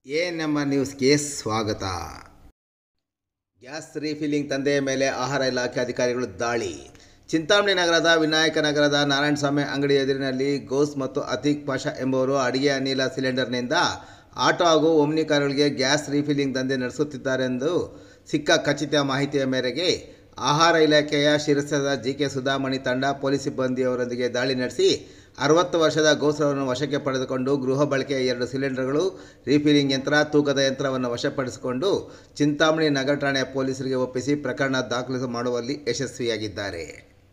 A ನಮ್ಮ ನ್ಯೂಸ್ಗೆ ಸ್ವಾಗತ ಗ್ಯಾಸ್ ರೀಫಿಲ್ಲಿಂಗ್ ತಂದೆಯ ಮೇಲೆ ಆಹಾರ ಇಲಾಖೆ ಅಧಿಕಾರಿಗಳು ದಾಳಿ ಚಿಂತಾಮಣಿ ನಗರದ ವಿನಾಯಕ ನಗರದ ನಾರಾಯಣಸ್ವಾಮಿ ಅಂಗಡಿ ಎದುರಿನಲ್ಲಿ ಗೋಸ್ ಮತ್ತು ಅತೀಕ್ ಪಾಷಾ ಎಂಬುವರು ಅಡಿಗೆ ಅನಿಲ ಸಿಲಿಂಡರ್ನಿಂದ ಆಟೋ ಹಾಗೂ ಒಮ್ನಿ ಕಾರುಗಳಿಗೆ ಗ್ಯಾಸ್ ರೀಫಿಲ್ಲಿಂಗ್ ದಂಧೆ ನಡೆಸುತ್ತಿದ್ದಾರೆಂದು ಸಿಕ್ಕ ಖಚಿತ ಮಾಹಿತಿಯ ಮೇರೆಗೆ ಆಹಾರ ಇಲಾಖೆಯ ಶಿರಸದ ಜಿ ಕೆ ಸುಧಾಮಣಿ ತಂಡ ಪೊಲೀಸ್ ಸಿಬ್ಬಂದಿಯವರೊಂದಿಗೆ ದಾಳಿ ನಡೆಸಿ ಅರವತ್ತು ವರ್ಷದ ಗೋಸ್ರವನ್ನು ವಶಕ್ಕೆ ಪಡೆದುಕೊಂಡು ಗೃಹ ಬಳಕೆಯ ಎರಡು ಸಿಲಿಂಡರ್ಗಳು ರೀಫಿಲಿಂಗ್ ಯಂತ್ರ ತೂಕದ ಯಂತ್ರವನ್ನು ವಶಪಡಿಸಿಕೊಂಡು ಚಿಂತಾಮಣಿ ನಗರ ಠಾಣೆಯ ಪೊಲೀಸರಿಗೆ ಒಪ್ಪಿಸಿ ಪ್ರಕರಣ ದಾಖಲು ಮಾಡುವಲ್ಲಿ ಯಶಸ್ವಿಯಾಗಿದ್ದಾರೆ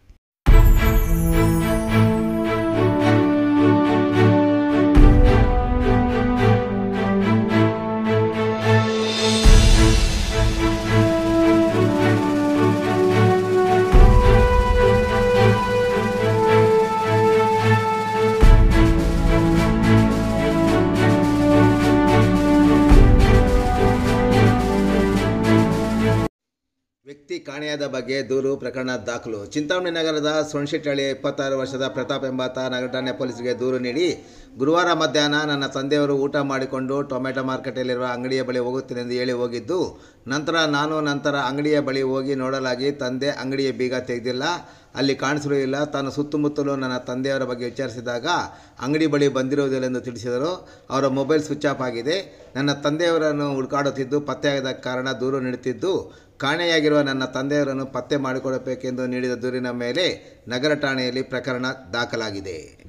ವ್ಯಕ್ತಿ ಕಾಣೆಯಾದ ಬಗ್ಗೆ ದೂರು ಪ್ರಕರಣ ದಾಖಲು ಚಿಂತಾಮಣಿ ನಗರದ ಸೊಣಶೆಟ್ಟಳ್ಳಿಯ ಇಪ್ಪತ್ತಾರು ವರ್ಷದ ಪ್ರತಾಪ್ ಎಂಬಾತ ನಗರ ಠಾಣೆ ಪೊಲೀಸರಿಗೆ ದೂರು ನೀಡಿ ಗುರುವಾರ ಮಧ್ಯಾಹ್ನ ನನ್ನ ತಂದೆಯವರು ಊಟ ಮಾಡಿಕೊಂಡು ಟೊಮೆಟೊ ಮಾರ್ಕೆಟಲ್ಲಿರುವ ಅಂಗಡಿಯ ಬಳಿ ಹೋಗುತ್ತೇನೆಂದು ಹೇಳಿ ಹೋಗಿದ್ದು ನಂತರ ನಾನು ನಂತರ ಅಂಗಡಿಯ ಬಳಿ ಹೋಗಿ ನೋಡಲಾಗಿ ತಂದೆ ಅಂಗಡಿಯ ಬೀಗ ತೆಗೆದಿಲ್ಲ ಅಲ್ಲಿ ಕಾಣಿಸಿರಲಿಲ್ಲ ತಾನು ಸುತ್ತಮುತ್ತಲು ನನ್ನ ತಂದೆಯವರ ಬಗ್ಗೆ ವಿಚಾರಿಸಿದಾಗ ಅಂಗಡಿ ಬಳಿ ಬಂದಿರುವುದಿಲ್ಲ ಎಂದು ತಿಳಿಸಿದರು ಅವರ ಮೊಬೈಲ್ ಸ್ವಿಚ್ ಆಫ್ ಆಗಿದೆ ನನ್ನ ತಂದೆಯವರನ್ನು ಹುಡುಕಾಡುತ್ತಿದ್ದು ಪತ್ತೆಯಾಗದ ಕಾರಣ ದೂರು ನೀಡುತ್ತಿದ್ದು ಕಾಣೆಯಾಗಿರುವ ನನ್ನ ತಂದೆಯವರನ್ನು ಪತ್ತೆ ಮಾಡಿಕೊಡಬೇಕೆಂದು ನೀಡಿದ ದೂರಿನ ಮೇಲೆ ನಗರ ಠಾಣೆಯಲ್ಲಿ ಪ್ರಕರಣ ದಾಖಲಾಗಿದೆ